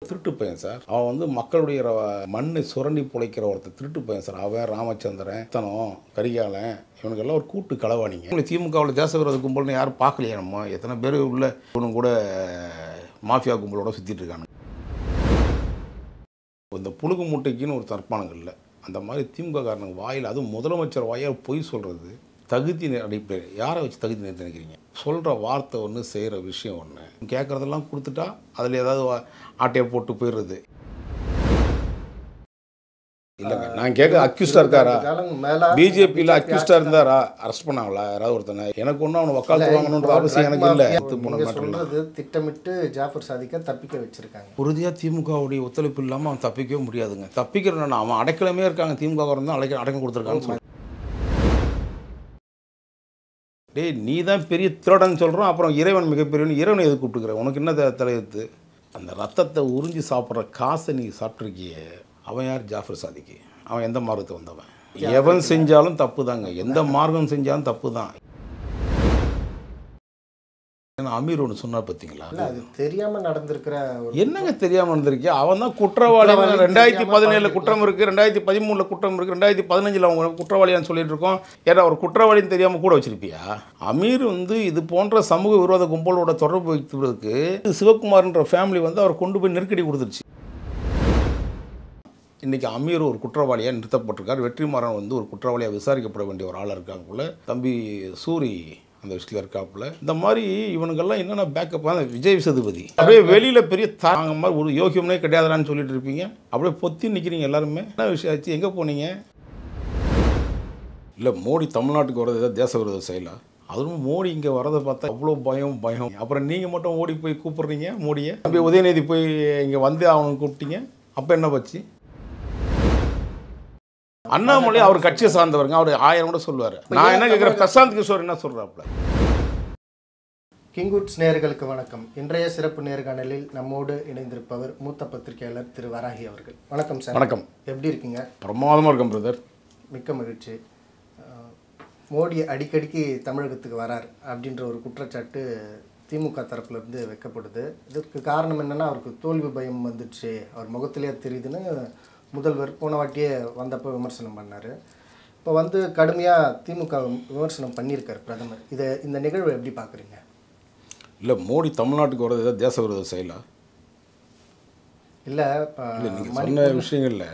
திருட்டு பையன் சார் அவன் வந்து மக்களுடைய ர- மண்ணை சுரண்டி புழைக்கிற ஒருத்தர் திருட்டு பையன் சார் அவன் ராமச்சந்திரன் தனம் கரிகாலன் இவனுக்கெல்லாம் ஒரு கூட்டு களவாணிங்க உங்களுக்கு திமுகவில் தேச விரோத கும்பல்னு யாரும் பார்க்கலையா நம்ம எத்தனை பேர் உள்ள இவனும் கூட மாஃபியா கும்பலோட சுற்றிட்டு இருக்கானுங்க இந்த புழுகு மூட்டைக்குன்னு ஒரு தற்பானங்கள் அந்த மாதிரி திமுக காரணங்க வாயில் அதுவும் முதலமைச்சர் வாயால் பொய் சொல்கிறது தகுதி அடிப்படை யாரை வச்சு தகுதி நிறுத்தி நினைக்கிறீங்க சொல்கிற வார்த்தை ஒன்று செய்கிற விஷயம் ஒன்று கேட்குறதெல்லாம் கொடுத்துட்டா அதில் ஏதாவது வா- ஆட்டையை போட்டு போயிடுறது இல்லைங்க நான் கேட்க அக்யூஸ்டாக இருக்காரா காலம் மேல பிஜேபியில் அக்யூஸ்டாக இருந்தாரா அரெஸ்ட் பண்ணாங்களா யாராவது ஒருத்தனை எனக்கு ஒன்றும் அவனை வக்காலத்து வாங்கணுன்ற அவசியம் எனக்கு இல்லை எடுத்து போன நீங்க மேட்டர் சொல்றது திட்டமிட்டு ஜாஃபர் சாதிக்க தப்பிக்க வச்சிருக்காங்க உறுதியாக திமுகவுடைய ஒத்துழைப்பு இல்லாமல் அவன் தப்பிக்கவே முடியாதுங்க தப்பிக்கிறேன் அவன் அடைக்கலமே இருக்காங்க திமுக தான் அடைக்க அடக்கம் கொடுத்துருக்கான்னு சொல்லி டேய் நீ தான் பெரிய திருடன் சொல்கிறோம் அப்புறம் இறைவன் மிகப்பெரியவன் இறைவனை எது கூப்பிட்டுக்கிற உனக்கு என்ன த- தலையெழுத்து அந்த ரத்தத்தை உறிஞ்சி சாப்பிட்ற காசை நீ சாப்பிட்ருக்கியே அவன் யார் ஜாஃபர் சாதிக்கு அவன் எந்த மார்க்கத்தை வந்தவன் எவன் செஞ்சாலும் தப்பு தாங்க எந்த மார்க்கம் செஞ்சாலும் தப்பு தான் ஏன்னா அமீர் ஒன்று சொன்னார் பார்த்தீங்களா இல்ல அது தெரியாம நடந்திருக்கிற ஒரு என்னங்க தெரியாம இருந்திருக்கியா அவன் தான் குற்றவாளி குற்றவாளி ரெண்டாயிரத்தி தெரியாம பதினேழுல பண்ணிருக்கான். குற்றம் இருக்கு ரெண்டாயிரத்தி பதிமூணுல குற்றம் இருக்கு ரெண்டாயிரத்தி பதினஞ்சுல அவங்க குற்றவாளியான்னு சொல்லிட்டு இருக்கோம் ஏன்னா ஒரு குற்றவாளின்னு தெரியாம கூட வச்சிருப்பியா அமீர் வந்து இது போன்ற சமூக விரோத கும்பலோட தொடர்பு வைக்கிறதுக்கு சிவகுமார்ன்ற ஃபேமிலி வந்து அவர் கொண்டு போய் நெருக்கடி கொடுத்துருச்சு இன்னைக்கு அமீர் ஒரு குற்றவாளியாக நிறுத்தப்பட்டிருக்கார் வெற்றிமாறன் வந்து ஒரு குற்றவாளியாக விசாரிக்கப்பட வேண்டிய ஒரு ஆளாக இருக்காப்புல தம்பி சூரி அந்த விஷயத்தில் இருக்காப்புல இந்த மாதிரி இவனுங்கெல்லாம் என்னென்ன பேக்கப் விஜய் சேதுபதி அப்படியே வெளியில் பெரிய தாங்க மாதிரி ஒரு யோகியம்னே கிடையாதுடான்னு சொல்லிட்டு இருப்பீங்க அப்படியே பொத்தி நிற்கிறீங்க எல்லாருமே என்ன விஷயம் ஆச்சு எங்கே போனீங்க இல்லை மோடி தமிழ்நாட்டுக்கு வர்றது ஏதாவது தேச விரோத செயலா அதுவும் மோடி இங்கே வரதை பார்த்தா அவ்வளோ பயம் பயம் அப்புறம் நீங்கள் மட்டும் ஓடி போய் கூப்பிடுறீங்க மோடியை தம்பி உதயநிதி போய் இங்கே வந்து அவனுக்கு கூப்பிட்டீங்க அப்போ என்ன பச்சு அண்ணாமலை அவர் கட்சியை சார்ந்தவருங்க அவர் ஆயிரம் கூட சொல்லுவார் நான் என்ன கேட்குறேன் பிரசாந்த் கிஷோர் என்ன சொல்கிறாப்புல கிங்குட்ஸ் நேயர்களுக்கு வணக்கம் இன்றைய சிறப்பு நேர்காணலில் நம்மோடு இணைந்திருப்பவர் மூத்த பத்திரிகையாளர் திரு வராகி அவர்கள் வணக்கம் சார் வணக்கம் எப்படி இருக்கீங்க பிரமாதமாக இருக்கும் பிரதர் மிக்க மகிழ்ச்சி அஹ், மோடி அடிக்கடிக்கு தமிழகத்துக்கு வரார் அப்படின்ற ஒரு குற்றச்சாட்டு திமுக தரப்புல இருந்து வைக்கப்படுது இதற்கு காரணம் என்னன்னா அவருக்கு தோல்வி பயம் வந்துடுச்சு அவர் முகத்திலே தெரியுதுன்னு முதல்வர் போன வாட்டியே வந்தப்போ விமர்சனம் பண்ணார் இப்போ வந்து கடுமையாக திமுக விமர்சனம் பண்ணியிருக்கார் பிரதமர் இதை இந்த நிகழ்வை எப்படி பார்க்குறீங்க இல்லை மோடி தமிழ்நாட்டுக்கு வர்றது ஏதாவது தேச விரோத செயலா இல்லை இல்லை நீங்கள் சொன்ன விஷயங்களில்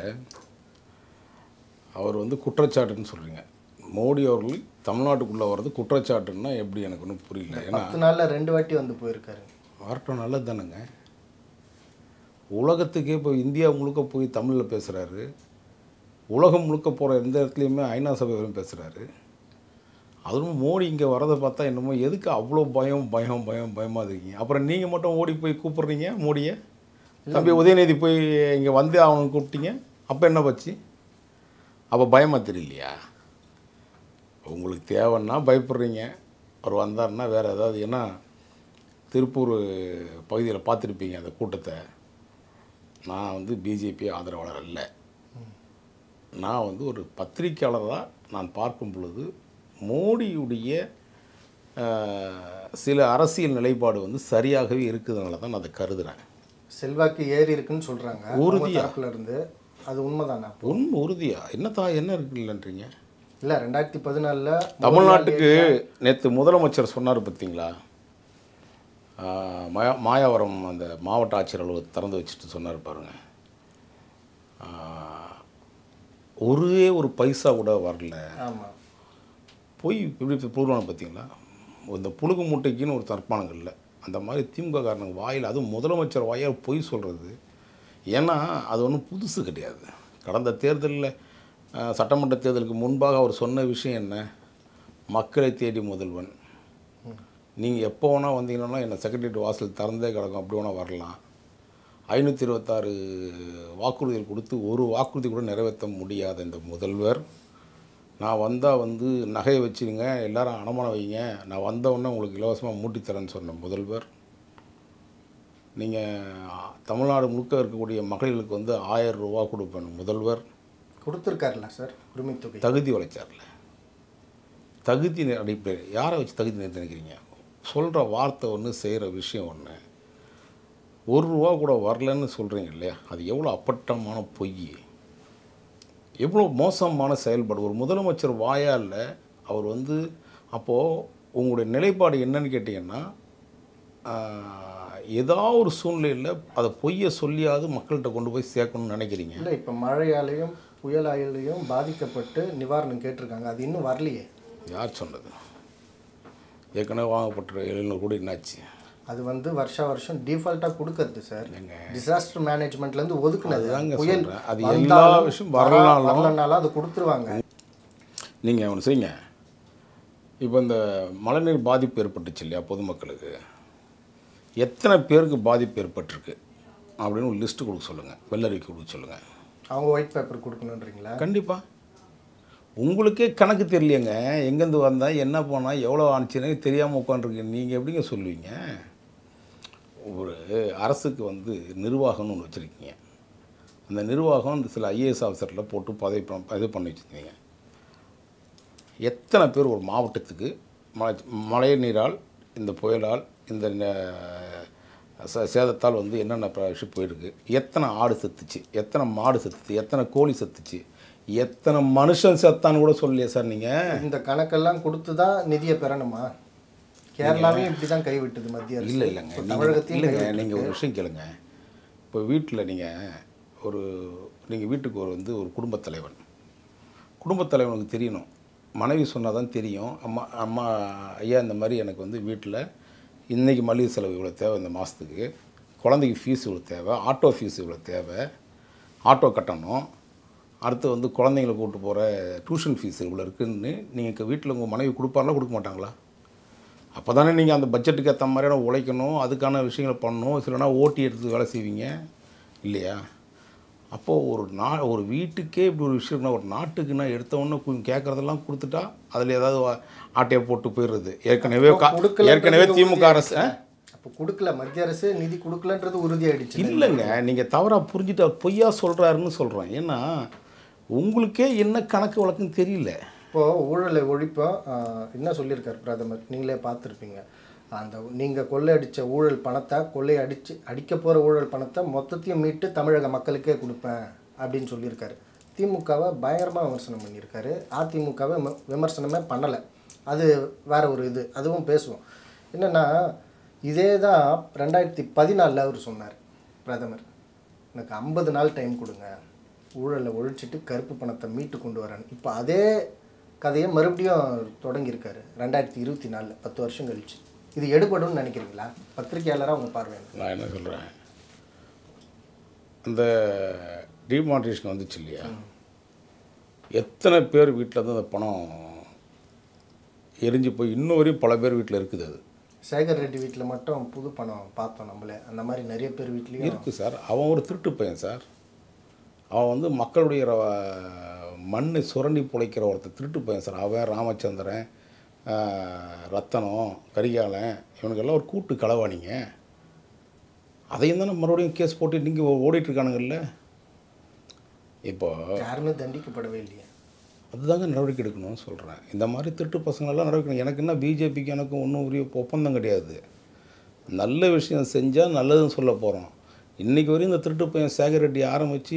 அவர் வந்து குற்றச்சாட்டுன்னு சொல்கிறீங்க மோடி அவர்கள் தமிழ்நாட்டுக்குள்ளே வர்றது குற்றச்சாட்டுன்னா எப்படி எனக்கு ஒன்றும் புரியல ஏன்னா பத்து நாளில் ரெண்டு வாட்டி வந்து போயிருக்காரு வரட்டும் நல்லது தானேங்க உலகத்துக்கே போய் இந்தியா முழுக்க போய் தமிழில் பேசுகிறாரு உலகம் முழுக்க போகிற எந்த இடத்துலையுமே ஐநா சபை வரையும் பேசுகிறாரு அதுவும் மோடி இங்கே வரதை பார்த்தா என்னமோ எதுக்கு அவ்வளோ பயம் பயம் பயம் பயமாக இருக்கீங்க அப்புறம் நீங்கள் மட்டும் ஓடி போய் கூப்பிட்றீங்க மோடியை தம்பி உதயநிதி போய் இங்கே வந்து அவனுக்கு கூப்பிட்டீங்க அப்போ என்ன பச்சு அப்போ பயமாக தெரியலையா உங்களுக்கு தேவைன்னா பயப்படுறீங்க அவர் வந்தாருன்னா வேறு ஏதாவது ஏன்னா திருப்பூர் பகுதியில் பார்த்துருப்பீங்க அந்த கூட்டத்தை நான் வந்து பிஜேபி ஆதரவாளர் அல்ல நான் வந்து ஒரு பத்திரிக்கையாளராக நான் பார்க்கும் பொழுது மோடியுடைய அஹ், சில அரசியல் நிலைப்பாடு வந்து சரியாகவே இருக்குதுனால தான் நான் அதை கருதுகிறேன் செல்வாக்கு ஏறி இருக்குன்னு சொல்கிறாங்க உறுதியா? தரப்புல இருந்து அது உண்மைதானா உண்மை உறுதியா என்னத்தா என்ன இருக்குல்லன்றீங்க இல்லை ரெண்டாயிரத்தி பதினாலில் தமிழ்நாட்டுக்கு நேற்று முதலமைச்சர் சொன்னார் பார்த்தீங்களா ஆஹ் மாயா மாயாவரம் அந்த மாவட்ட ஆட்சியர் அலுவலகத்தை திறந்து வச்சுட்டு சொன்னார் பாருங்க ஆஹ் ஒரே ஒரு பைசா கூட வரல ஆமாம் போய் இப்படி பூர்வான பார்த்தீங்களா இந்த புழுகு மூட்டைக்குன்னு ஒரு தற்பானங்கள் இல்லை அந்த மாதிரி திமுக காரணங்க வாயில் அதுவும் முதலமைச்சர் வாயால் பொய் சொல்கிறது ஏன்னா அது ஒன்றும் புதுசு கிடையாது கடந்த தேர்தலில் அஹ், சட்டமன்ற தேர்தலுக்கு முன்பாக அவர் சொன்ன விஷயம் என்ன மக்களை தேடி முதல்வன் நீங்கள் எப்போ வேணால் வந்தீங்கன்னா என்னை செக்ரட்டரியேட் வாசல் திறந்தே கிடக்கும் அப்படி வேணால் வரலாம் ஐநூற்றி இருபத்தாறு வாக்குறுதிகள் கொடுத்து ஒரு வாக்குறுதி கூட நிறைவேற்ற முடியாத இந்த முதல்வர் நான் வந்தால் வந்து நகையை வச்சுருங்க எல்லாரும் அடமானம் வைங்க நான் வந்த உடனே உங்களுக்கு இலவசமாக மூட்டித்தரேன்னு சொன்ன முதல்வர் நீங்கள் தமிழ்நாடு முழுக்க இருக்கக்கூடிய மகளிர்களுக்கு வந்து ஆயிரம் ரூபா கொடுப்பேன் முதல்வர் கொடுத்துருக்காருல்ல சார் உரிமைத்தொகை தகுதி உழைச்சார்ல தகுதி அடிப்படை யாரை வச்சு தகுதி நிறுத்தி நினைக்கிறீங்க சொல்கிற வார்த்தை ஒன்று செய்கிற விஷயம் ஒன்று ஒரு ரூபா கூட வரலன்னு சொல்கிறீங்க இல்லையா அது எவ்வளோ அப்பட்டமான பொய் எவ்வளோ மோசமான செயல்பாடு ஒரு முதலமைச்சர் வாயால் அவர் வந்து அப்போது உங்களுடைய நிலைப்பாடு என்னன்னு கேட்டிங்கன்னா ஆஹ், ஏதாவது ஒரு சூழ்நிலையில் அதை பொய்யை சொல்லியாவது மக்கள்கிட்ட கொண்டு போய் சேர்க்கணும்னு நினைக்கிறீங்க இல்லை இப்போ மழையாலையும் புயலாலையும் பாதிக்கப்பட்டு நிவாரணம் கேட்டிருக்காங்க அது இன்னும் வரலையே யார் சொன்னது ஏற்கனவே வாங்கப்பட்ட எழுநூறு கோடி என்னாச்சு அது வந்து வருஷா வருஷம் டிஃபால்ட்டாக கொடுக்கறது சார் ஏங்க. டிசாஸ்டர் மேனேஜ்மெண்ட்லேருந்து ஒதுக்குனது அதுதாங்க புயல் சொல்றேன். அது எல்லா வந்தாலும் விஷயம் வரா- வரலாலும் வரலனாலும் அது கொடுத்துருவாங்க நீங்கள் ஒன்று செய்யுங்க இப்போ இந்த மழைநீர் பாதிப்பு ஏற்பட்டுச்சு இல்லையா பொதுமக்களுக்கு எத்தனை பேருக்கு பாதிப்பு ஏற்பட்டிருக்கு அப்படின்னு ஒரு லிஸ்ட்டு கொடுக்க சொல்லுங்கள் வெள்ளரிக்கை கொடுக்க சொல்லுங்கள் அவங்க ஒயிட் பேப்பர் கொடுக்கணுன்றீங்களா கண்டிப்பாக உங்களுக்கே கணக்கு தெரியலையேங்க எங்கேருந்து வந்தால் என்ன போனால் எவ்வளோ ஆணுச்சுன்னு தெரியாமல் உட்காந்துருக்கு நீங்கள் எப்படிங்க சொல்லுவீங்க ஒரு அரசுக்கு வந்து நிர்வாகம்னு ஒன்று வச்சுருக்கீங்க அந்த நிர்வாகம் இந்த சில ஐஏஎஸ் ஆஃபீஸரில் போட்டு பதவி ப- இது பண்ணி வச்சுருக்கீங்க எத்தனை பேர் ஒரு மாவட்டத்துக்கு மழை மழை நீரால் இந்த புயலால் இந்த ந- ச- சேதத்தால் வந்து என்னென்ன ப- விஷயம் போயிருக்கு எத்தனை ஆடு செத்துச்சு எத்தனை மாடு செத்துச்சு எத்தனை கோழி செத்துச்சு எத்தனை மனுஷன் செத்தான்னு கூட சொல்லலையே சார் நீங்கள் இந்த கணக்கெல்லாம் கொடுத்து தான் நிதியை பெறணுமா கேரளாவையும் இப்படி தான் கைவிட்டது மத்திய அரசு இல்லை இல்லைங்க இப்ப நீங்கள் தமிழகத்தையும் இல்லைங்க கைவிட்டு- நீங்கள் ஒரு விஷயம் கேளுங்க இப்போ வீட்டில் நீங்கள் ஒரு நீங்கள் வீட்டுக்கு ஒரு வந்து ஒரு குடும்பத் தலைவன் குடும்பத் தலைவனுக்கு தெரியணும் மனைவி சொன்னால் தான் தெரியும் அம்மா அம்மா ஐயா இந்த மாதிரி எனக்கு வந்து வீட்டில் இன்றைக்கி மளிகை செலவு இவ்வளோ தேவை இந்த மாதத்துக்கு குழந்தைக்கு ஃபீஸ் இவ்வளோ தேவை ஆட்டோ ஃபீஸ் இவ்வளோ தேவை ஆட்டோ கட்டணும் அடுத்து வந்து குழந்தைங்களை கூப்பிட்டு போகிற டியூஷன் ஃபீஸ் இவ்வளோ இருக்குன்னு நீங்கள் வீட்டில் உங்கள் மனைவி கொடுப்பாங்களா கொடுக்க மாட்டாங்களா அப்போ தானே நீங்கள் அந்த பட்ஜெட்டுக்கு ஏற்ற மாதிரியான உழைக்கணும் அதுக்கான விஷயங்களை பண்ணணும் சிலனா ஓட்டி எடுத்து வேலை செய்வீங்க இல்லையா அப்போது ஒரு நா ஒரு வீட்டுக்கே இப்படி ஒரு விஷயம்னா ஒரு நாட்டுக்குன்னா எடுத்தவொன்னே கேட்குறதெல்லாம் கொடுத்துட்டா அதில் ஏதாவது வா- ஆட்டையை போட்டு போயிடுறது ஏற்கனவே கா கொடுக்கலன்றது ஏற்கனவே திமுக அரசு ஆ? அப்போ கொடுக்கல மத்திய அரசு நிதி கொடுக்கலன்றது உறுதியாயிடுச்சு இல்லைங்க நீங்கள் தவறாக புரிஞ்சுட்டு அவர் பொய்யா சொல்கிறாருன்னு சொல்கிறேன் ஏன்னா உங்களுக்கே என்ன கணக்கு வழக்குன்னு தெரியல இப்போ ஊழலை ஒழிப்போம் ஆஹ், என்ன சொல்லியிருக்காரு பிரதமர் நீங்களே பார்த்துருப்பீங்க அந்த நீங்கள் கொள்ளையடிச்ச ஊழல் பணத்தை கொள்ளை அடிச்சு அடிக்க போகிற ஊழல் பணத்தை மொத்தத்தையும் மீட்டு தமிழக மக்களுக்கே கொடுப்பேன் அப்படின்னு சொல்லியிருக்காரு திமுகவை பயங்கரமாக விமர்சனம் பண்ணியிருக்காரு அதிமுகவை விம- விமர்சனமே பண்ணலை அது வேற ஒரு இது அதுவும் பேசுவோம் என்னென்னா இதே தான் ரெண்டாயிரத்தி பதினாலில் அவர் சொன்னார் பிரதமர் எனக்கு ஐம்பது நாள் டைம் கொடுங்க ஊழலை ஒழிச்சிட்டு கருப்பு பணத்தை மீட்டு கொண்டு வரேன் இப்போ அதே கதையை மறுபடியும் தொடங்கியிருக்காரு ரெண்டாயிரத்தி இருபத்தி நாலில் பத்து வருஷம் கழிச்சு இது எடுபடும்னு நினைக்கிறீங்களா பத்திரிகையாளராக உங்கள் பார்வை என்ன? நான் என்ன சொல்கிறேன் இந்த டிமானிட்டேஷன் வந்துச்சு இல்லையா எத்தனை பேர் வீட்டில் இருந்து அந்த பணம் எரிஞ்சு போய் இன்னும் வரையும் பல பேர் வீட்டில் இருக்குது அது சேகர் ரெட்டி வீட்டில் மட்டும் புது பணம் பார்த்தோம் நம்மளே அந்த மாதிரி நிறைய பேர் வீட்லேயும் இருக்குது சார் அவன் ஒரு திருட்டு பையன் சார் அவன் வந்து மக்களுடைய ர- மண்ணை சுரண்டி பிழைக்கிற ஒருத்தன் திருட்டு பையன் சார் அவன் ராமச்சந்திரன் ஆஹ், ரத்தனம் கரிகாலன் இவனுக்கெல்லாம் ஒரு கூட்டு களவாணிங்க அதையும் தானே மறுபடியும் கேஸ் போட்டு நீங்கள் ஓடிட்டுருக்கானுங்கல்ல இப்போ யாருமே தண்டிக்கப்படவே இல்லையே அதுதாங்க நடவடிக்கை எடுக்கணும்னு சொல்கிறேன் இந்த மாதிரி திருட்டு பசங்களெல்லாம் நடவடிக்கை எனக்கு என்ன பிஜேபிக்கு எனக்கும் ஒன்றும் உரிய ஒப்பந்தம் கிடையாது நல்ல விஷயம் செஞ்சால் நல்லதுன்னு சொல்ல போகிறோம் இன்றைக்கி வரையும் இந்த திருட்டு பையன் சேகர் ரெட்டி ஆரம்பித்து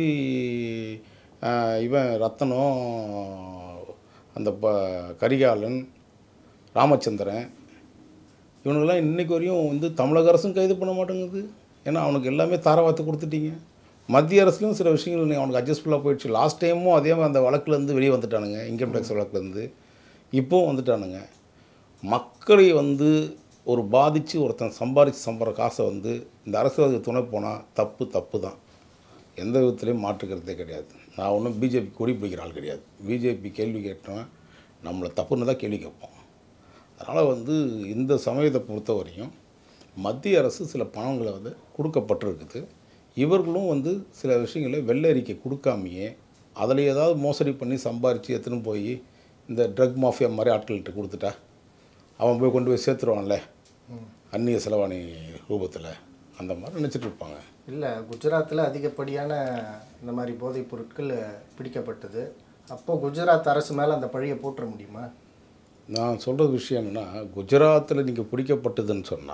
இவன் ரத்தனம் அந்த ப கரிகாலன் ராமச்சந்திரன் இவனுங்கெல்லாம் இன்றைக்கி வரையும் வந்து தமிழக அரசும் கைது பண்ண மாட்டேங்குது ஏன்னா அவனுக்கு எல்லாமே தாரவாத்து கொடுத்துட்டீங்க மத்திய அரசுலையும் சில விஷயங்கள் நீ அவனுக்கு அட்ஜஸ்ட்ஃபுல்லாக போயிடுச்சு லாஸ்ட் டைமும் அதே மாதிரி அந்த வழக்குலேருந்து வெளியே வந்துட்டானுங்க இன்கம் டேக்ஸ் வழக்குலேருந்து இப்போவும் வந்துட்டானுங்க மக்களை வந்து ஒரு பாதித்து ஒருத்தன் சம்பாதிச்சு சம்பற காசை வந்து இந்த அரசியலுக்கு துணை போனால் தப்பு தப்பு தான் எந்த விதத்துலையும் மாற்றுக்கிறதே கிடையாது நான் ஒன்றும் பிஜேபி கொடி பிடிக்கிற ஆள் கிடையாது பிஜேபி கேள்வி கேட்டவன் நம்மளை தப்புன்னு தான் கேள்வி கேட்போம் அதனால் வந்து இந்த சமயத்தை பொறுத்த வரையும் மத்திய அரசு சில பணங்களை வந்து கொடுக்கப்பட்டிருக்குது இவர்களும் வந்து சில விஷயங்களை வெள்ளை அறிக்கை கொடுக்காமையே அதில் ஏதாவது மோசடி பண்ணி சம்பாரித்து எடுத்துன்னு போய் இந்த ட்ரக் மாஃபியா மாதிரி ஆட்கள்கிட்ட கொடுத்துட்டா அவன் போய் கொண்டு போய் சேர்த்துருவான்ல அந்நிய செலவாணி ரூபத்தில் அந்த மாதிரி நினச்சிட்டு இருப்பாங்க இல்லை குஜராத்தில் அதிகப்படியான இந்த மாதிரி போதைப் பொருட்கள் பிடிக்கப்பட்டது அப்போது குஜராத் அரசு மேலே அந்த பழியை போட்டுற முடியுமா நான் சொல்கிற விஷயம் என்னென்னா குஜராத்தில் நீங்கள் பிடிக்கப்பட்டதுன்னு சொன்னால்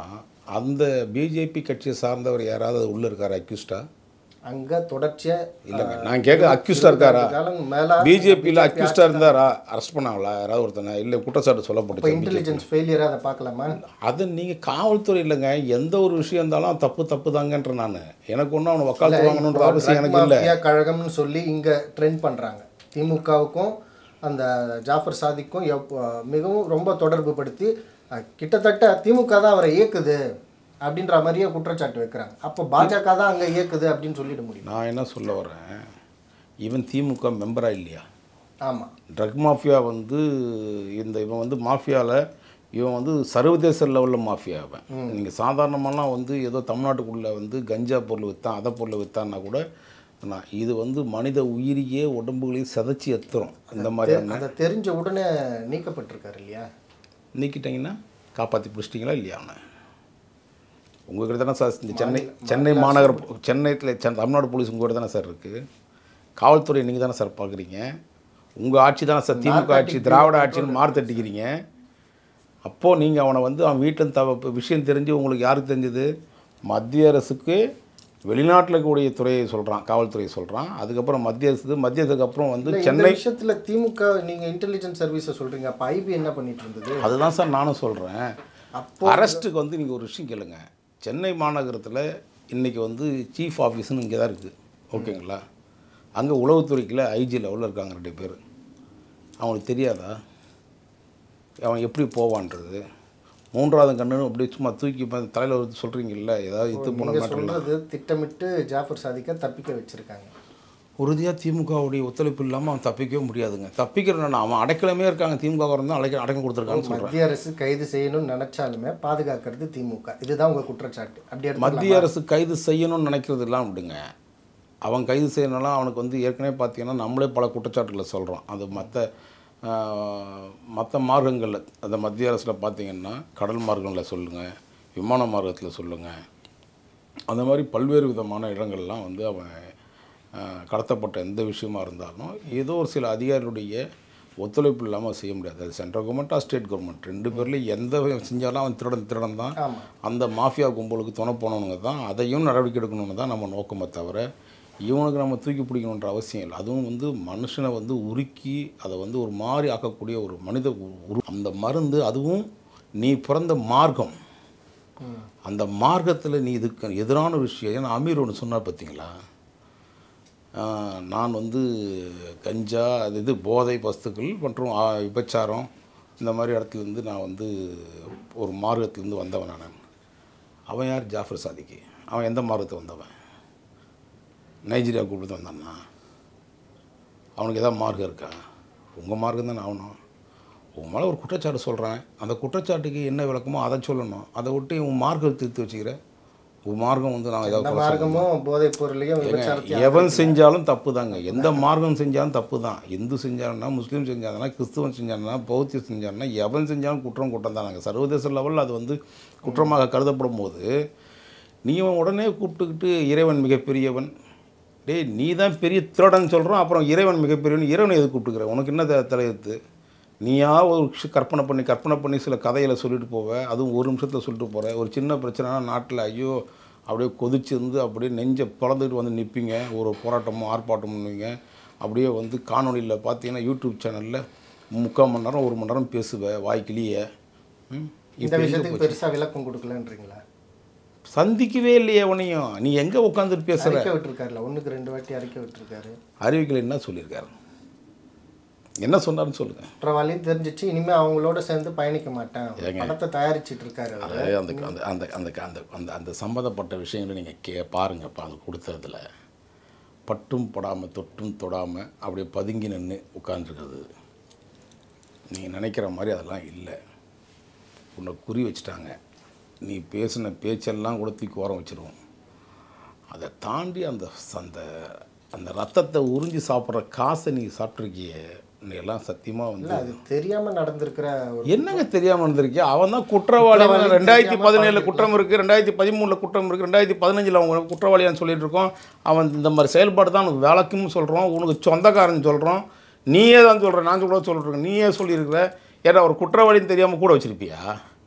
அந்த பிஜேபி கட்சியை சார்ந்தவர் யாராவது உள்ளே இருக்காரா அக்யூஸ்டா அங்க தொடர்ச்சியா இல்லைங்க நான் கேட்க அக்யூஸ்டா இருக்காரா காலம் மேல பிஜேபியில் அக்யூஸ்டா இருந்தாரா அரெஸ்ட் பண்ணாங்களா யாராவது ஒருத்தனை இல்லை குற்றச்சாட்டு இப்போ சொல்லப்பட்டுச்சு இன்டெலிஜென்ஸ் ஃபெயிலியரா அதை பார்க்கலாமா அது நீங்கள் காவல்துறை இல்லைங்க எந்த ஒரு விஷயம் இருந்தாலும் தப்பு தப்பு தாங்கன்ற நான் எனக்கு ஒன்றும் அவனை வக்காலத்து வாங்கணுன்ற அவசியம் எனக்கு இல்லை மாஃபியா கழகம்னு சொல்லி இங்க ட்ரெண்ட் பண்றாங்க திமுகவுக்கும் அந்த ஜாஃபர் சாதிக்கும் எப்- மிகவும் ரொம்ப தொடர்பு படுத்தி அஹ், கிட்டத்தட்ட திமுக தான் அவரை இயக்குது அப்படின்ற மாதிரியே குற்றச்சாட்டு வைக்கிறாங்க அப்போ பாஜக தான் அங்க இயக்குது அப்படின்னு சொல்லிட முடியும் நான் என்ன சொல்ல வரேன் இவன் திமுக மெம்பரா இல்லையா ஆமா ட்ரக் மாஃபியா வந்து இந்த இவன் வந்து மாஃபியாவில் இவன் வந்து சர்வதேச லெவலில் மாஃபியா அவன் நீங்கள் சாதாரணமாலாம் வந்து ஏதோ தமிழ்நாட்டுக்குள்ளே வந்து கஞ்சா பொருள் விற்றான் அதை பொருள் விற்றான்னா கூட நான் இது வந்து மனித உயிரியே உடம்புகளையும் சிதைச்சி எத்துறோம் இந்த மாதிரியான அதை தெரிஞ்ச உடனே நீக்கப்பட்டிருக்காரு இல்லையா நீக்கிட்டீங்கன்னா காப்பாற்றி பிடிச்சிட்டிங்களா இல்லையா அவனை உங்ககிட்ட தானே சார் இந்த சென்னை சென்னை மாநகர சென்னையில் சென் தமிழ்நாடு போலீஸ் உங்கள்கிட்ட தானே சார் இருக்குது காவல்துறை நீங்கள் தானே சார் பார்க்குறீங்க உங்கள் ஆட்சி தானே சார் திமுக ஆட்சி திராவிட ஆட்சின்னு மாறு தட்டிக்கிறீங்க அப்போது நீங்கள் அவனை வந்து அவன் வீட்டில் தவ இப்ப விஷயம் தெரிஞ்சு உங்களுக்கு யாருக்கு தெரிஞ்சது மத்திய அரசுக்கு வெளிநாட்டில் இருக்கக்கூடிய துறையை சொல்கிறான் காவல்துறையை சொல்கிறான் அதுக்கப்புறம் மத்திய அரசு மத்திய அரசுக்கு அப்புறம் வந்து இல்ல, இந்த சென்னை விஷயத்துல திமுக நீங்க இன்டெலிஜென்ஸ் சர்வீஸை சொல்றீங்க அப்ப ஐபி என்ன பண்ணிட்டு இருந்தது அதுதான் சார் நானும் சொல்கிறேன் அப்போ அரெஸ்ட்டுக்கு வந்து நீங்கள் ஒரு விஷயம் கேளுங்க சென்னை மாநகரத்தில் இன்றைக்கி வந்து சீஃப் ஆஃபீஸ்னு இங்கே தான் இருக்குது ஓகேங்களா அங்கே உளவுத்துறைக்கில் ஐஜி லெவலில் இருக்காங்க ரெண்டு பேர் அவங்களுக்கு தெரியாதா அவன் எப்படி போவான்றது மூன்றாவது கண்ணுன்னு அப்படியே சும்மா தூக்கி தலையில் வந்து சொல்கிறீங்கல்ல ஏதாவது இத்து போன நீங்க மேட்டரில் சொல்றது திட்டமிட்டு ஜாஃபர் சாதிக்க தப்பிக்க வச்சிருக்காங்க உறுதியாக திமுகவுடைய ஒத்துழைப்பு இல்லாமல் அவன் தப்பிக்கவே முடியாதுங்க தப்பிக்கிறேன் அவன் அடைக்கலமே இருக்காங்க திமுக தான் அடைக்க அடக்கம் கொடுத்துருக்கான்னு சொல்கிறேன் மத்திய அரசு கைது செய்யணும்னு நினைச்சாலுமே பாதுகாக்கிறது திமுக இதுதான் உங்க குற்றச்சாட்டு அப்படி எடுத்துக்கலாம். மத்திய அரசு கைது செய்யணும்னு நினைக்கிறது எல்லாம் விடுங்க அவன் கைது செய்யணும்னா அவனுக்கு வந்து ஏற்கனவே பார்த்தீங்கன்னா நம்மளே பல குற்றச்சாட்டுகளை சொல்கிறோம் அது மற்ற மற்ற மார்க்கங்களில் அந்த மத்திய அரசில் பார்த்தீங்கன்னா கடல் மார்க்கங்களில் சொல்லுங்கள் விமான மார்க்கத்தில் சொல்லுங்கள் அந்த மாதிரி பல்வேறு விதமான இடங்கள்லாம் வந்து அவன் ஆஹ், கடத்தப்பட்ட எந்த விஷயமா இருந்தாலும் ஏதோ ஒரு சில அதிகாரிகளுடைய ஒத்துழைப்பு இல்லாமல் செய்ய முடியாது அது சென்ட்ரல் கவர்மெண்ட்டா ஸ்டேட் கவர்மெண்ட் ரெண்டு பேர்லையும் எந்த செஞ்சாலும் அவன் திருடன் திருடன் தான் ஆமா அந்த மாஃபியா கும்பலுக்கு துணை போனவங்க தான் அதையும் நடவடிக்கை எடுக்கணும்னு தான் நம்ம நோக்கமே தவிர இவனுக்கு நம்ம தூக்கி பிடிக்கணுன்ற அவசியம் இல்லை அதுவும் வந்து மனுஷனை வந்து உருக்கி அதை வந்து ஒரு மாதிரி ஆக்கக்கூடிய ஒரு மனித உ- உரு அந்த மருந்து அதுவும் நீ பிறந்த மார்க்கம் ம். அந்த மார்க்கத்தில் நீ இதுக்கு எதிரான விஷயம் ஏன்னா அமீர் ஒன்று சொன்னார் பார்த்தீங்களா ஆஹ், நான் வந்து கஞ்சா அது இது போதை வஸ்துக்கள் மற்றும் ஆ, விபச்சாரம் இந்த மாதிரி இடத்துலேருந்து நான் வந்து ஒரு மார்க்கத்துலேருந்து வந்தவன் நான் அவன் யார் ஜாஃபர் சாதிக்கு அவன் எந்த மார்க்கத்தை வந்தவன் நைஜீரியா கூப்பிட்டு வந்தான்னா அவனுக்கு ஏதாவது மார்க்கம் இருக்கா உங்கள் மார்க்கம் தானே ஆகணும் உன் மேலே ஒரு குற்றச்சாட்டு சொல்கிறேன் அந்த குற்றச்சாட்டுக்கு என்ன விளக்கமோ அதை சொல்லணும் அதை விட்டு உன் மார்க்கம் திருத்தி வச்சுக்கிற உன் மார்க்கம் வந்து நான் ஏதாவது இந்த குறை சொல்லணும். மார்க்கமும் போதைப் பொருளையும் விபச்சாரத்தையும் எவன் செஞ்சாலும் தப்பு தாங்க எந்த மார்க்கம் செஞ்சாலும் தப்பு தான் இந்து செஞ்சானா முஸ்லீம் செஞ்சானா கிறிஸ்துவன் செஞ்சானா பௌத்தியம் செஞ்சானா எவன் செஞ்சாலும் குற்றம் குற்றம் தானாங்க சர்வதேச லெவலில் அது வந்து குற்றமாக கருதப்படும் போது நீ அவன் உடனே கூப்பிட்டுக்கிட்டு இறைவன் மிகப்பெரியவன் டேய் நீ தான் பெரிய திருடன் சொல்கிறோம் அப்புறம் இறைவன் மிகப்பெரியவன் இறைவனை எது கூப்பிட்டுக்கிற உனக்கு என்ன த- தலையெழுத்து நீயா ஒரு விஷயம் கற்பனை பண்ணி கற்பனை பண்ணி சில கதைகளை சொல்லிட்டு போவ அதுவும் ஒரு நிமிஷத்தில் சொல்லிட்டு போகிற ஒரு சின்ன பிரச்சனைனா நாட்டில் ஐயோ அப்படியே கொதிச்சிருந்து அப்படியே நெஞ்சை பிறந்துட்டு வந்து நிற்பீங்க ஒரு போராட்டமோ ஆர்ப்பாட்டம் பண்ணுவீங்க அப்படியே வந்து காணொலியில் பார்த்தீங்கன்னா யூடியூப் சேனலில் முக்கால் மணி நேரம் ஒரு மணி நேரம் பேசுவேன் வாய்க்கிளிய ம் இந்த இப்போ எங்க விஷயத்துக்கு பெருசா விளக்கம் கொடுக்கலன்றீங்களா சந்திக்கவே இல்லையே உனையும் நீ எங்கே உட்காந்துட்டு பேசுகிற அறிக்கை விட்டுருக்காருல ஒண்ணுக்கு ரெண்டு வாட்டி அறிக்கை விட்டுருக்காரு அறிவிக்கல என்ன சொல்லியிருக்காரு என்ன சொன்னாருன்னு சொல்லுங்கள் குற்றவாளின்னு தெரிஞ்சிச்சு இனிமே அவங்களோட சேர்ந்து பயணிக்க மாட்டேன் ஏங்க. படத்தை தயாரிச்சிட்டு இருக்காரு அவர் அதாவது அந்த அந்த அந்த அந்த அந்த அந்த அந்த சம்மந்தப்பட்ட விஷயங்களை நீங்கள் கே பாருங்கப்பா அது கொடுத்ததுல பட்டும் படாமல் தொட்டும் தொடாமல் அப்படியே பதுங்கி நின்று உட்காந்துருக்குது நீங்கள் நினைக்கிற மாதிரி அதெல்லாம் இல்லை உன்னை குறி வச்சுட்டாங்க நீ பேசின பேச்செல்லாம் கூட தூக்கி ஓரம் வச்சிருவோம் அதை தாண்டி அந்த அந்த அந்த ரத்தத்தை உறிஞ்சி சாப்பிட்ற காசை நீ சாப்பிட்ருக்கிய நீ எல்லாம் சத்தியமாக வந்து இல்ல அது தெரியாம நடந்திருக்கிற ஒரு என்னங்க தெரியாம வந்திருக்கியா அவன் தான் குற்றவாளி குற்றவாளி ரெண்டாயிரத்தி தெரியாம பதினேழுல குற்றம் இருக்கு ரெண்டாயிரத்தி பதிமூணுல குற்றம் இருக்கு ரெண்டாயிரத்தி பதினஞ்சில் அவங்க குற்றவாளியான்னு சொல்லிட்டு இருக்கோம் அவன் இந்த மாதிரி செயல்பாடு தான் உனக்கு வேலைக்கும் சொல்கிறோம் உனக்கு சொந்தக்காரன் சொல்கிறோம் நீயே தான் சொல்கிற நான் சொல்ல சொல்லிருக்கேன் நீயே சொல்லியிருக்கிற ஏன்னா ஒரு குற்றவாளின்னு தெரியாமல் கூட வச்சிருப்பியா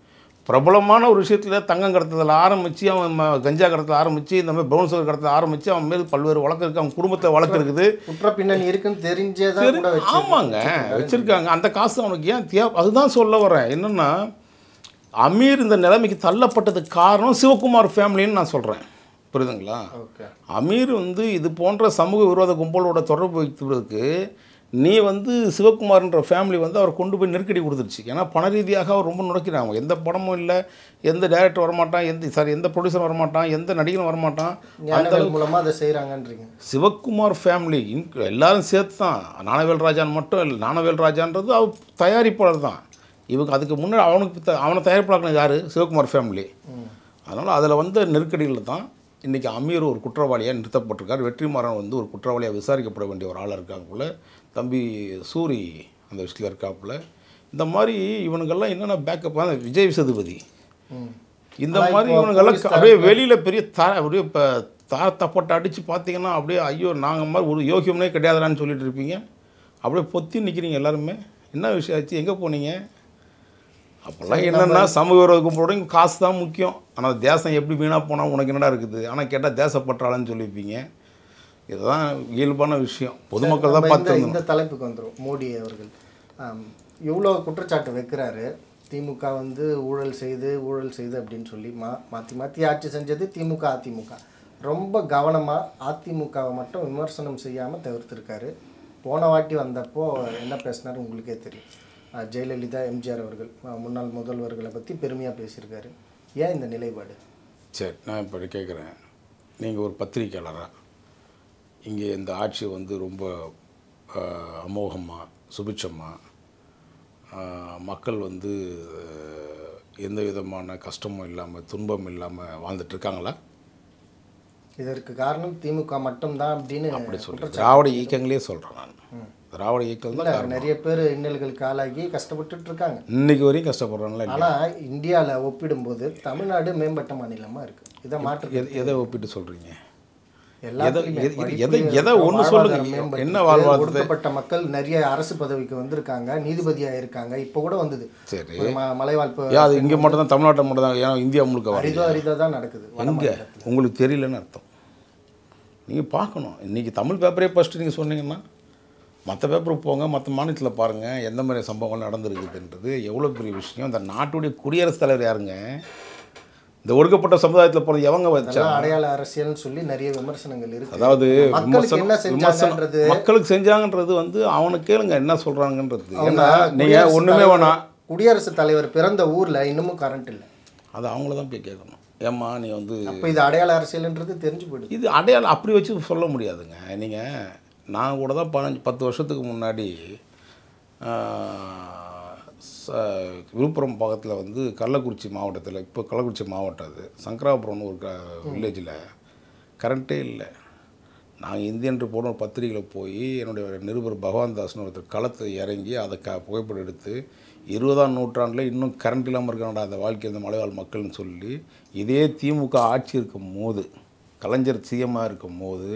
பிரபலமான ஒரு விஷயத்தில் தங்கம் கடத்ததில் ஆரம்பித்து அவன் ம- கஞ்சா கடத்தல ஆரம்பித்து இந்த மாதிரி ப்ரௌன் சுகர் கடத்தல ஆரம்பித்து அவன் மேல் பல்வேறு வழக்கு இருக்குது அவன் குடும்பத்தை வழக்கு இருக்குது குற்ற பின்னணி இருக்குன்னு தெரிஞ்சே தான் கூட வச்சு ஆமாங்க வச்சுருக்காங்க அந்த காசு அவனுக்கு ஏன் தேவை அதுதான் சொல்ல வரேன் என்னென்னா அமீர் இந்த நிலைமைக்கு தள்ளப்பட்டதுக்கு காரணம் சிவகுமார் ஃபேமிலின்னு நான் சொல்கிறேன் புரியுதுங்களா ஓகே அமீர் வந்து இது போன்ற சமூக விரோத கும்பலோட தொடர்பு வைக்கிறதுக்கு நீ வந்து சிவகுமார்ன்ற ஃபேமிலி வந்து அவர் கொண்டு போய் நெருக்கடி கொடுத்துருச்சு ஏன்னா பண ரீதியாக அவர் ரொம்ப நுழைக்கிறாங்க எந்த படமும் இல்லை எந்த டைரக்டர் வரமாட்டான் எந்த சாரி எந்த ப்ரொடியூசர் வரமாட்டான் எந்த நடிகரும் வரமாட்டான் ஞானவேல் மூலமா அதை செய்கிறாங்கன்றீங்க சிவகுமார் ஃபேமிலி இன்க் எல்லாரும் சேர்த்து தான் ஞானவேல் ராஜான் மட்டும் இல்லை ஞானவேல் ராஜான்றது அவர் தயாரிப்பாளர் தான் இவங்க அதுக்கு முன்னாடி அவனுக்கு த- அவனை தயாரிப்பாளர் யார் சிவகுமார் ஃபேமிலி அதனால் அதில் வந்த நெருக்கடியில் தான் இன்றைக்கி அமீர் ஒரு குற்றவாளியாக நிறுத்தப்பட்டிருக்கார் வெற்றிமாறன் வந்து ஒரு குற்றவாளியாக விசாரிக்கப்பட வேண்டிய ஒரு ஆளாக இருக்காப்புல தம்பி சூரி அந்த விஷயத்தில் இருக்காப்புல இந்த மாதிரி இவனுங்கெல்லாம் என்னென்ன பேக்கப் விஜய் சேதுபதி ம் இந்த மாதிரி இவனுங்கெல்லாம் அப்படியே வெளியில் பெரிய த அப்படியே இப்போ தார தப்பட்டை அடித்து பார்த்தீங்கன்னா அப்படியே ஐயோ நாங்கள் மாதிரி ஒரு யோகியம்னே கிடையாதுடான்னு சொல்லிட்டு இருப்பீங்க அப்படியே பொத்தி நிற்கிறீங்க எல்லாருமே என்ன விஷயம் ஆச்சு எங்கே போனீங்க அப்போல்லாம் என்னென்னா சமூக விரோத கும்பலோட இங்க காசு தான் முக்கியம் ஆனால் தேசம் எப்படி வீணாக போனால் உனக்கு என்னடா இருக்குது ஆனால் கேட்டால் தேசப்பற்றாளன்னு சொல்லியிருப்பீங்க இதுதான் இயல்பான விஷயம் பொதுமக்கள் தான் நம்ம இந்த பார்த்து இந்த தலைப்புக்கு வந்துரும் மோடி அவர்கள் ஆம், இவ்வளோ குற்றச்சாட்டு வைக்கிறாரு திமுக வந்து ஊழல் செய்து ஊழல் செய்து அப்படின்னு சொல்லி மா மாற்றி மாற்றி ஆட்சி செஞ்சது திமுக அதிமுக ரொம்ப கவனமாக அதிமுகவை மட்டும் விமர்சனம் செய்யாமல் தவிர்த்திருக்காரு போன வாட்டி வந்தப்போ என்ன பேசினார் உங்களுக்கே தெரியும் ஆ, ஜெயலலிதா எம்ஜிஆர் அவர்கள் ஆ, முன்னாள் முதல்வர்களை பற்றி பெருமையாக பேசியிருக்காரு ஏன் இந்த நிலைப்பாடு சரி நான் இப்போ கேட்குறேன் நீங்கள் ஒரு பத்திரிக்கையாளராக இங்கே இந்த ஆட்சி வந்து ரொம்ப அமோகமாக சுபிட்சமாக மக்கள் வந்து ஆஹ், எந்த விதமான கஷ்டமும் இல்லாமல் துன்பம் இல்லாமல் வாழ்ந்துட்டு இருக்காங்களா இதற்கு காரணம் திமுக மட்டும்தான் அப்படின்னு அப்படி சொல்கிறேன் திராவிட இயக்கங்களே சொல்கிறேன் நான் திராவிட இயக்கம் தான் இல்ல, நிறைய பேர் இன்னல்களுக்கு ஆளாகி கஷ்டப்பட்டுட்டு இருக்காங்க இன்னைக்கு வரையும் கஷ்டப்படுறாங்களா ஆனா இந்தியால ஒப்பிடும்போது தமிழ்நாடு மேம்பட்ட மாநிலமா இருக்கு இதை மாற்று எது எதை ஒப்பிட்டு சொல்கிறீங்க எல்லாத்துலயுமே எதை- படிப்பு, எதை- எதை ஒண்ணு வாழ்வாதாரம் சொல்லுங்க. மேம்பட்டிருக்கு. என்ன வாழ்வாதாரத்தை? ஒடுக்கப்பட்ட மக்கள் நிறைய அரசு பதவிக்கு வந்திருக்காங்க நீதிபதியா இருக்காங்க இப்போ கூட வந்தது சரி ஒரு ம- மலைவாழ் ப- ஏன் அது இங்கே மட்டும் தான் தமிழ்நாட்டில் மட்டும் தான் ஏன்னா இந்தியா முழுக்க வர அரிதோ அரிதோ தான் நடக்குது வட எங்கே மாநிலத்துல. உங்களுக்கு தெரியலன்னு அர்த்தம் நீங்கள் பார்க்கணும் இன்றைக்கி தமிழ் பேப்பரே ஃபஸ்ட்டு நீங்கள் சொன்னீங்கன்னா மற்ற பேப்பருக்கு போங்க மற்ற மாநிலத்தில் பாருங்கள் எந்த மாதிரி சம்பவங்கள் நடந்திருக்குதுன்றது எவ்வளோ பெரிய விஷயம் இந்த நாட்டுடைய குடியரசுத் தலைவர் யாருங்க இந்த ஒடுக்கப்பட்ட சமுதாயத்தில் பிறந்த எவங்க வச்சா இதெல்லாம் அடையாள அரசியல்னு சொல்லி நிறைய விமர்சனங்கள் இருக்கு அதாவது மக்களுக்கு என்ன விமர்சனம் விமர்சனம் செஞ்சாங்கன்றது மக்களுக்கு செஞ்சாங்கன்றது வந்து அவனுக்கு கேளுங்க என்ன சொல்கிறாங்கன்றது அவங்க ஏன்னா நீங்கள் குடியரசுத் ஒன்றுமே தலைவர் வேணாம் குடியரசுத் தலைவர் பிறந்த ஊர்ல இன்னமும் கரண்ட் இல்லை அது அவங்கள தான் போய் கேட்கணும் ஏம்மா நீ வந்து அப்போ இது அடையாள அரசியல்ன்றது தெரிஞ்சு போயிடுது இது அடையாளம் அப்படி வச்சு சொல்ல முடியாதுங்க நீங்கள் நான் கூட தான் பதினஞ்சு பத்து வருஷத்துக்கு முன்னாடி ஆஹ், ச- விழுப்புரம் பக்கத்தில் வந்து கள்ளக்குறிச்சி மாவட்டத்தில் இப்போ கள்ளக்குறிச்சி மாவட்டம் அது சங்கராபுரம்னு ஒரு க வில்லேஜில் கரண்ட்டே இல்லை நாங்கள் இந்தியன்று போன ஒரு பத்திரிகையில் போய் என்னுடைய நிருபர் பகவான் தாஸ்னு ஒருத்தர் களத்தை இறங்கி அதை க புகைப்படம் எடுத்து இருபதாம் நூற்றாண்டில் இன்னும் கரண்ட் இல்லாமல் இருக்காங்கடா அந்த வாழ்க்கை இந்த மலைவாழ் மக்கள்னு சொல்லி இதே திமுக ஆட்சி இருக்கும் போது கலைஞர் சிஎம்மாக இருக்கும் போது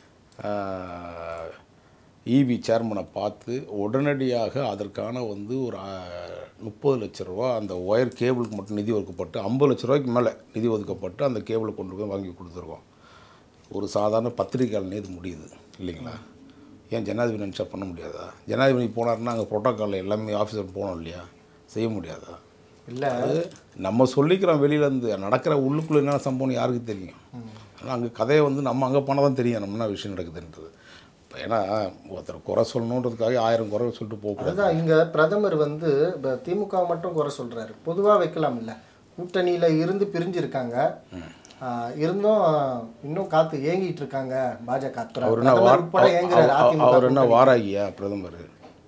இபி சேர்மனை பார்த்து உடனடியாக அதற்கான வந்து ஒரு முப்பது லட்ச ரூபா அந்த ஒயர் கேபிளுக்கு மட்டும் நிதி ஒதுக்கப்பட்டு ஐம்பது லட்ச ரூபாய்க்கு மேலே நிதி ஒதுக்கப்பட்டு அந்த கேபிளை கொண்டு போய் வாங்கி கொடுத்துருக்கோம் ஒரு சாதாரண பத்திரிக்கையாளனே இது முடியுது இல்லைங்களா ஏன் ஜனாதிபதி நினச்சா பண்ண முடியாதா ஜனாதிபதி போனாருன்னா அங்கே ப்ரோட்டோக்காலில் எல்லாமே ஆஃபீஸர் போனோம் இல்லையா செய்ய முடியாதா இல்லை அது நம்ம சொல்லிக்கிறோம் வெளியிலேருந்து நடக்கிற உள்ளுக்குள்ளே என்ன சம்பவம் யாருக்கு தெரியும் ஆனால் அங்கே கதையை வந்து நம்ம அங்கே போனால் தான் தெரியும் நம்ம என்ன விஷயம் நடக்குதுன்றது இப்போ ஏன்னா ஒருத்தர் குறை சொல்லணுன்றதுக்காக ஆயிரம் குறை சொல்லிட்டு போகக்கூடாது அதுதான் இங்க பிரதமர் வந்து இப்ப திமுக மட்டும் குறை சொல்றாரு பொதுவா வைக்கலாம் இல்ல கூட்டணியில இருந்து பிரிஞ்சிருக்காங்க ஆஹ் இருந்தும் இன்னும் காத்து ஏங்கிட்டு இருக்காங்க பாஜக அவர் என்ன பிரதமர் வார் உட்பட ஏங்குறாரு அவர் அதிமுக அவர் என்ன வாராகியா பிரதமர்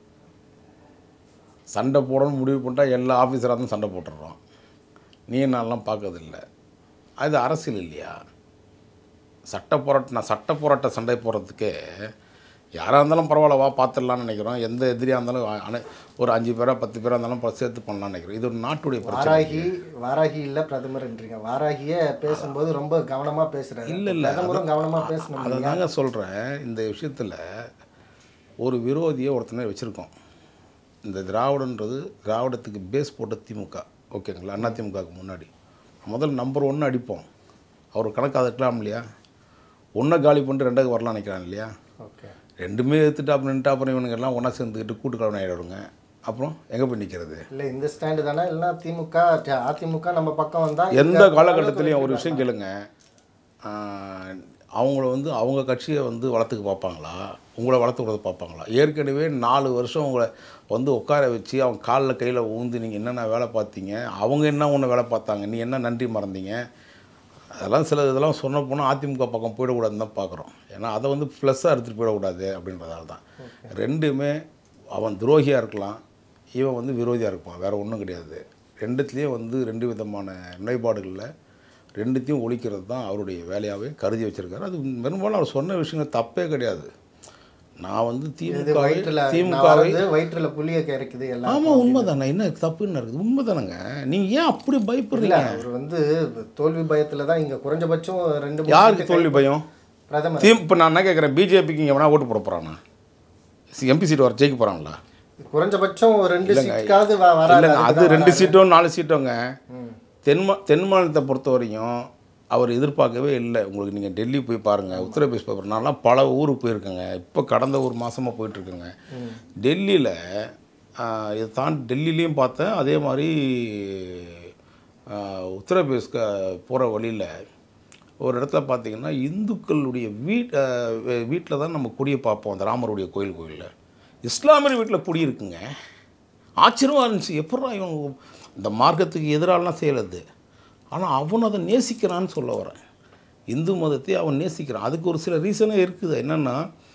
சண்டை போடணும்னு முடிவு பண்ணிட்டா எல்லா ஆஃபீஸராக தான் சண்டை போட்டுடுறோம் நீ நான்லாம் பார்க்கறதில்ல அது அரசியல் இல்லையா சட்ட போராட்ட நான் சட்ட போராட்ட சண்டை போடுறதுக்கே யாராக இருந்தாலும் பரவாயில்ல வா பார்த்துடலாம்னு நினைக்கிறோம் எந்த எதிரியாக இருந்தாலும் வா- அனை- ஒரு அஞ்சு பேரா பத்து பேராக இருந்தாலும் ப- சேர்த்து பண்ணலாம்னு நினைக்கிறோம் இது ஒரு நாட்டுடைய பிரச்சனை வாராகி வாராகி இல்ல பிரதமர்ன்றீங்க வாராகிய பேசும்போது ரொம்ப கவனமா பேசுறாரு இல்ல, இல்ல, பிரதமரும் கவனமா பேசணும் அதை தாங்க சொல்கிறேன் இந்த விஷயத்தில் ஒரு விரோதியை ஒருத்தனை வச்சுருக்கோம் இந்த திராவிடன்றது திராவிடத்துக்கு பேஸ் போட்ட திமுக ஓகேங்களா அதிமுகவுக்கு முன்னாடி முதல்ல நம்பர் ஒன்று அடிப்போம் அவர் கணக்கு அதை இருக்கலாம் இல்லையா ஒன்றை காலி பண்ணிட்டு ரெண்டாவது வரலாம் நினைக்கிறான் இல்லையா ஓகே ரெண்டுமே எடுத்துட்டு அப்புறம் நின்று அப்புறம் இவனுங்க எல்லாம் ஒன்றா சேர்ந்துக்கிட்டு கூட்டுக்கலவன் ஆகிடுவாங்க அப்புறம் எங்கே போய் நிற்கிறது இல்லை இந்த ஸ்டாண்டு தானே இல்லைன்னா திமுக ட- அதிமுக நம்ம பக்கம் வந்தா எந்த காலகட்டத்திலையும் ஒரு விஷயம் கேளுங்க ஆஹ், அவங்கள வந்து அவங்க கட்சியை வந்து வளர்த்துக்க பார்ப்பாங்களா உங்களை வளர்த்து விட பார்ப்பாங்களா ஏற்கனவே நாலு வருஷம் உங்களை வந்து உட்கார வச்சு அவங்க காலில் கையில் ஊந்து நீங்கள் என்னென்ன வேலை பார்த்தீங்க அவங்க என்ன ஒன்று வேலை பார்த்தாங்க நீ என்ன நன்றி மறந்தீங்க அதெல்லாம் சில இதெல்லாம் சொன்ன போனால் அதிமுக பக்கம் போயிடக்கூடாதுன்னு தான் பார்க்குறோம் ஏன்னா அதை வந்து ப்ளஸ்ஸாக எடுத்துகிட்டு போயிடக்கூடாது அப்படின்றதால தான் ரெண்டுமே அவன் துரோகியாக இருக்கலாம் இவன் வந்து விரோதியாக இருப்பான் வேறு ஒன்றும் கிடையாது ரெண்டுத்துலேயும் வந்து ரெண்டு விதமான நிலைப்பாடுகளில் ரெண்டுத்தையும் ஒழிக்கிறது தான் அவருடைய வேலையாகவே கருதி வச்சிருக்காரு அது பெரும்பாலும் அவர் சொன்ன விஷயங்கள் தப்பே கிடையாது நான் வந்து இது திமுகவை வயிற்றுல நான் திமுகவை வர்றது வயிற்றுல புளிய கரைக்குது எல்லாம் ஆமாம் உண்மைதானே என்ன தப்புன்னு இருக்குது உண்மைதானங்க நீங்கள் ஏன் அப்படி இல்ல பயப்படுறீங்க அவர் வந்து தோல்வி பயத்துல தான் இங்க குறைஞ்சபட்சம் ரெண்டு மூணு யாருக்கு சீட்டு தோல்வி பயம் பிரதமர் தீம் இப்போ நான் என்ன கேட்குறேன் பிஜேபிக்கு இங்கே வேணா ஓட்டு போட போகிறானா எம்பி சீட் வர ஜெயிக்க போகிறாங்களா குறைஞ்சபட்சம் ஒரு ரெண்டு சீட்டுக்காவது வ- வராது இல்லைங்க அது ரெண்டு சீட்டும் நாலு சீட்டோங்க ம். தென் மா தென் மாநிலத்தை பொறுத்த வரையும் அவர் எதிர்பார்க்கவே இல்லை உங்களுக்கு நீங்கள் டெல்லி போய் பாருங்கள் உத்தரப்பிரதேஷ் போய் நான்லாம் பல ஊருக்கு போயிருக்கேங்க இப்போ கடந்த ஒரு மாதமாக போயிட்டுருக்கேங்க டெல்லியில் இதை தாண்டி டெல்லிலையும் பார்த்தேன் அதே மாதிரி உத்தரப்பிரதேஷ் போகிற வழியில் ஒரு இடத்துல பார்த்தீங்கன்னா இந்துக்களுடைய வீட் வீட்டில் தான் நம்ம கொடியை பார்ப்போம் அந்த ராமருடைய கோயில் கோயிலில் இஸ்லாமியர் வீட்டில் குடி இருக்குங்க ஆச்சரியமாக இருந்துச்சு எப்படா இவன் இந்த மார்க்கத்துக்கு எதிராலாம் செய்யறது ஆனால் அவன் அதை நேசிக்கிறான்னு சொல்ல வரேன் இந்து மதத்தை அவன் நேசிக்கிறான் அதுக்கு ஒரு சில ரீசனே இருக்குது என்னென்னா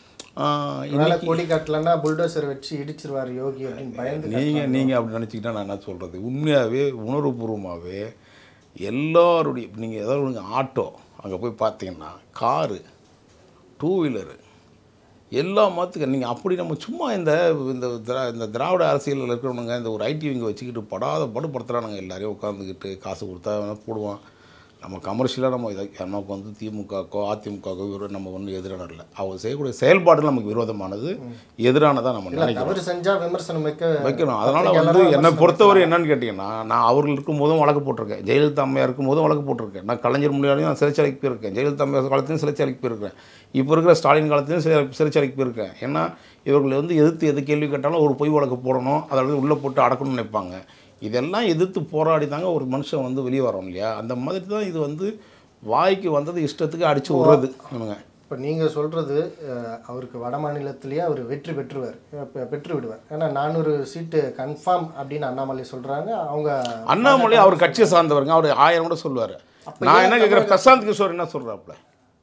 அதனால கொடி காட்டலன்னா புல்டோசர் வச்சு இடிச்சிருவார் யோகி அப்படின்னு பயந்து நீங்கள் நீங்கள் அப்படி நினச்சிக்கிட்டா நான் என்ன சொல்கிறது உண்மையாகவே உணர்வுபூர்வமாகவே எல்லாருடைய நீங்கள் ஏதாவது ஒன்று ஆட்டோ அங்கே போய் பார்த்தீங்கன்னா காரு டூ வீலரு எல்லா மதத்துக்கு நீங்கள் அப்படி நம்ம சும்மா இந்த இந்த திரா இந்த திராவிட அரசியலில் இருக்கிறவனுங்க இந்த ஒரு ஐடி விங்க வச்சுக்கிட்டு படாத படுப்படுத்துகிறானுங்க எல்லாரையும் உட்காந்துக்கிட்டு காசு கொடுத்தா வேணா போடுவான் நம்ம கமர்ஷியலாக நம்ம இதை நமக்கு வந்து திமுகக்கோ அதிமுகக்கோ விரோதம் நம்ம ஒன்றும் எதிரான இல்லை அவங்க செய்யக்கூடிய செயல்பாடு நமக்கு விரோதமானது எதிரானதாக நம்ம நினைக்கிறோம் தவறு செஞ்சா விமர்சனம் வைக்க வைக்கணும் அதனால் வந்து என்னை பொறுத்தவரை என்னன்னு கேட்டிங்கன்னா நான் அவர்கள் இருக்கும் போதும் வழக்கு போட்டிருக்கேன் ஜெயலலிதா அம்மையார் இருக்கும் போதும் வழக்கு போட்டிருக்கேன் நான் கலைஞர் முன்னாடியும் நான் சிறைச்சாலைக்கு போயிருக்கேன் ஜெயலலிதா அம்மையார் காலத்திலும் சிறைச்சாலைக்கு போயிருக்கேன் இப்போ இருக்கிற ஸ்டாலின் காலத்திலும் சிறை சிறைச்சாலைக்கு போயிருக்கேன் ஏன்னா இவர்கள் வந்து எதிர்த்து எது கேள்வி கேட்டாலும் ஒரு பொய் வழக்கு போடணும் அதாவது உள்ளே போட்டு அடக்கணும்னு நினைப்பாங்க இதெல்லாம் எதிர்த்து போராடி தாங்க ஒரு மனுஷன் வந்து வெளியே வரோம் இல்லையா அந்த மாதிரி தான் இது வந்து வாய்க்கு வந்தது இஷ்டத்துக்கு அடித்து விடுறது இவனுங்க இப்போ நீங்கள் சொல்கிறது அவருக்கு வட மாநிலத்திலேயே அவர் வெற்றி பெற்றுவார் பெ- பெற்று விடுவார் ஏன்னா நானூறு சீட்டு கன்ஃபார்ம் அப்படின்னு அண்ணாமலை சொல்கிறாங்க அவங்க அண்ணாமலை அவர் கட்சியை சார்ந்தவருங்க அவர் ஆயிரம் கூட சொல்லுவார் நான் என்ன கேட்குறேன் பிரசாந்த் கிஷோர் என்ன சொல்கிறாப்புல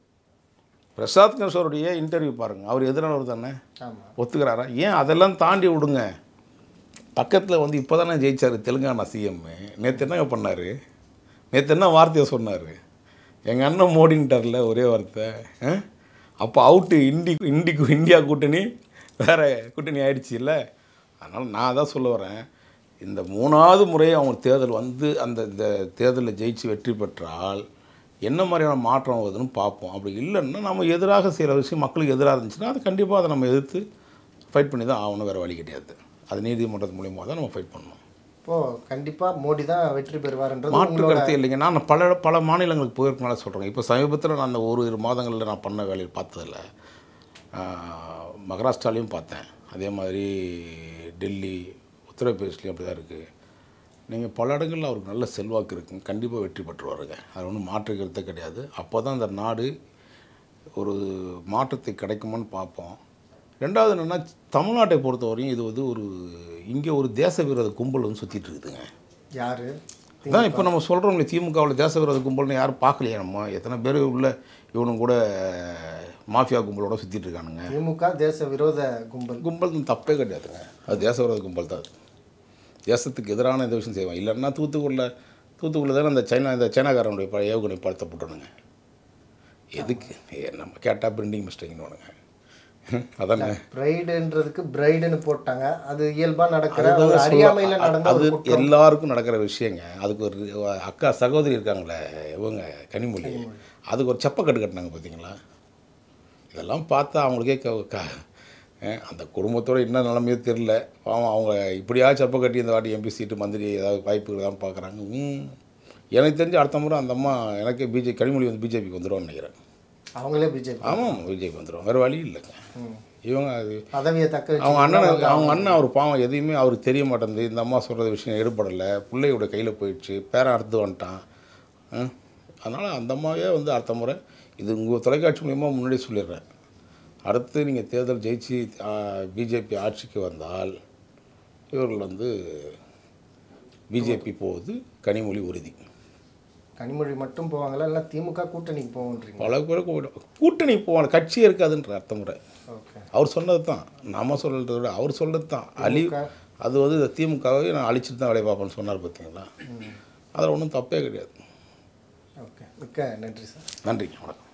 பிரசாந்த் கிஷோருடைய இன்டர்வியூ பாருங்கள் அவர் எதிரானவர் தானே ஆமாம் ஒத்துக்கிறாரா ஏன் அதெல்லாம் தாண்டி விடுங்க பக்கத்தில் வந்து இப்போ தானே ஜெயிச்சார் தெலுங்கானா சிஎம் நேற்று என்னங்க பண்ணார் நேற்று என்ன வார்த்தையை சொன்னார் எங்கள் அண்ணன் மோடின்ட்டார்ல ஒரே வார்த்தை ஆ? அப்போ அவுட்டு இண்டி இண்டி இந்தியா கூட்டணி வேற கூட்டணி ஆயிடுச்சு இல்லை அதனால் நான் தான் சொல்ல வரேன் இந்த மூணாவது முறை அவங்க தேர்தல் வந்து அந்த இந்த தேர்தலில் ஜெயிச்சு வெற்றி பெற்றால் என்ன மாதிரியான மாற்றம் வருதுன்னு பார்ப்போம் அப்படி இல்லைன்னா நம்ம எதிராக செய்கிற விஷயம் மக்களுக்கு எதிராக இருந்துச்சுன்னா அது கண்டிப்பாக அதை நம்ம எதிர்த்து ஃபைட் பண்ணி தான் ஆகணும் வேறு வழி கிடையாது அது நீதிமன்றத்து மூலியமாக தான் நம்ம ஃபைட் பண்ணணும் இப்போது கண்டிப்பாக மோடி தான் வெற்றி பெறுவார்ன்றது மாற்று உங்களோட கருத்து இல்லைங்க நான் பல பல மாநிலங்களுக்கு போயிருக்கனால சொல்கிறேன் இப்போ சமீபத்தில் நான் அந்த ஒரு இரு மாதங்களில் நான் பண்ண வேலையை பார்த்ததில்ல ஆஹ், மகாராஷ்டிராலையும் பார்த்தேன் அதே மாதிரி டெல்லி உத்தரப்பிரதேஷ்லேயும் அப்படி தான் இருக்குது நீங்கள் பல இடங்களில் அவருக்கு நல்ல செல்வாக்கு இருக்குங்க கண்டிப்பாக வெற்றி பெற்றுவாருங்க அது ஒன்றும் மாற்று கருத்தே கிடையாது அப்போ தான் இந்த நாடு ஒரு மாற்றத்தை கிடைக்குமான்னு பார்ப்போம் ரெண்டாவது என்னென்னா தமிழ்நாட்டை பொறுத்தவரையும் இது வந்து ஒரு இங்கே ஒரு தேச விரோத கும்பல் வந்து சுற்றிட்டு இருக்குதுங்க யார் அதான் இப்போ நம்ம சொல்கிறோம்ல திமுகவில் தேச விரோத கும்பல்னு யாரும் பார்க்கலையா நம்ம எத்தனை பேர் உள்ள இவனுங்க கூட மாஃபியா கும்பலோட சுற்றிட்டு இருக்கானுங்க திமுக தேச விரோத கும்பல் கும்பல் தப்பே கிடையாதுங்க அது தேச விரோத கும்பல் தான் அது தேசத்துக்கு எதிரான இந்த விஷயம் செய்வான் இல்லைன்னா தூத்துக்குடியில் தூத்துக்குடியில் தானே அந்த சைனா இந்த சைனாக்காரனுடைய ப ஏவுகணை படத்தை போட்டணுங்க எதுக்கு ஏ, நம்ம கேட்டால் பிரிண்டிங் மிஸ்டேக்னு அதானே பிரைடுன்றதுக்கு பிரைடுன்னு போட்டாங்க அது இயல்பா நடக்கிற அதுதான் ஒரு சொல்ல- அறியாமையில நடந்த அது ஒரு குற்றம். எல்லாருக்கும் நடக்கிற விஷயங்க அதுக்கு ஒரு அக்கா சகோதரி இருக்காங்களே இவங்க கனிமொழி அதுக்கு ஒரு செப்பக்கட்டு கட்டினாங்க பார்த்தீங்களா இதெல்லாம் பார்த்தா அவங்களுக்கே க- க- அஹ் அந்த குடும்பத்தோட என்ன நிலைமையோ தெரில பாவம் அவங்க இப்படியா சப்ப கட்டி இந்த வாட்டி எம்பி சீட்டு மந்திரி ஏதாவது வாய்ப்புகள் தான் பார்க்குறாங்க ம். எனக்கு தெரிஞ்சு அடுத்த முறை அந்த அம்மா எனக்கே பிஜே கனிமொழி வந்து பிஜேபிக்கு வந்துடும்னு நினைக்கிறேன் அவங்களே பிஜேபி ஆமாம் பிஜேபி வந்துடும் வேறு வழி இல்லைங்க இவங்க அது பதவியை தக்க வச்சு அவங்க அண்ணன் அவங்க அண்ணன் அவர் பாவம் எதையுமே அவருக்கு தெரிய மாட்டேங்குது இந்த அம்மா சொல்கிற விஷயம் எடுபடலை பிள்ளையோட கையில் போயிடுச்சு பேரன் அறுத்து வந்துட்டான் அதனால் அந்த அம்மாவே வந்து அடுத்த முறை இது உங்கள் தொலைக்காட்சி மூலிமா முன்னாடி சொல்லிடுறேன் அடுத்து நீங்கள் தேர்தல் ஜெயிச்சு பிஜேபி ஆட்சிக்கு வந்தால் இவர்கள் வந்து பிஜேபி போவது கனிமொழி உறுதி கனிமொழி மட்டும் போவாங்களா இல்லை திமுக கூட்டணிக்கு போவோன்றீங்க பல பேர் கூட்டணி போவாங்க கட்சியே இருக்காதுன்ற அர்த்த முறை ஓகே அவர் சொன்னது தான் நம்ம சொல்கிறத விட அவர் சொன்னது தான் அழி அது வந்து இந்த திமுகவை நான் அழிச்சிட்டு தான் வேலையை பார்ப்பேன்னு சொன்னார் பார்த்தீங்களா அதில் ஒன்றும் தப்பே கிடையாது ஓகே மிக்க நன்றி சார் நன்றிங்க வணக்கம்